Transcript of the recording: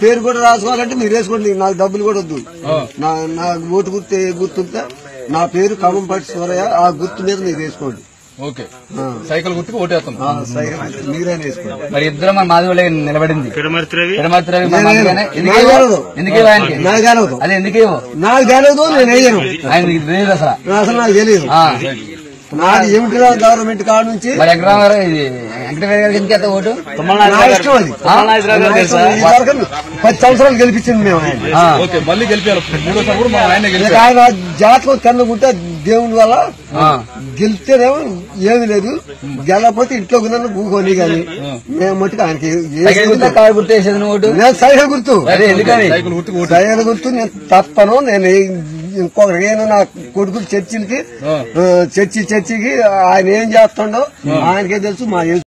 పేరు కూడా రాసుకోవాలంటే మీరు వేసుకోండి నాకు డబ్బులు కూడా వద్దు నా నా ఓటు గుర్తు ఏ గుర్తుంటే నా పేరు కమంపట్టి సూరయ్య ఆ గుర్తు మీద మీరు వేసుకోండి ఓకే ఆ. సైకిల్ గుర్తుకు ఓటేస్తాం ఆ, సైకిల్ గుర్తు మీరైనా వేసుకోండి మరి ఇద్దరు మన మాది వాళ్ళే నిలబడింది పిడమర్తి రవి పిడమర్తి రవి మన నేను మాదిగానే. ఎందుకు నాకు ఇవ్వవు? తెలియదు. ఎందుకు ఇవ్వవు ఆయనకి నాకు తెలియదు అదే ఎందుకు ఇవ్వవు? నాకు తెలియదు నేను వేయను ఆయన నీకు తెలియదు అసలు అసలు నాకు తెలియదు ఆ. నాది ఏమిటి గవర్నమెంట్ కాడ నుంచి మరి వెంకటరామారావు ఇది వెంకటరావు గారికి ఎందుకు ఎత్త ఓటు నా ఇష్టం అది నా ఇష్టం. ఈ వరకు పది సంవత్సరాలు గెలిపించింది మేము ఆయన ఆ. ఓకే మళ్ళీ గెలిపాలి మూడోసారి కూడా మనం ఆయన ఇక గెలిపాలి ఆయన జాతకం తిన్నకుంటే దేవుని వల్ల ఆ. గెలిస్తేనేమో ఏమి లేదు గెలకపోతే ఇంట్లో నన్ను కూకొని కానీ మేము మట్టుకు ఆయనకి ఏ- సైకిల్ గుర్తా కారు గుర్తు వేసేది నువ్వు ఓటు నేను సైకిల్ గుర్తు అదే ఎందుకని సైకిల్ గుర్తుకు ఓటు సైకిల్ గుర్తు నేను తప్పను నేను ఇంకొకటి నేను నా కొడుకులు చర్చిలకి ఆ. ఆ, చర్చి చర్చికి ఆయన ఏం చేస్తుండో ఆయనకే తెలుసు మా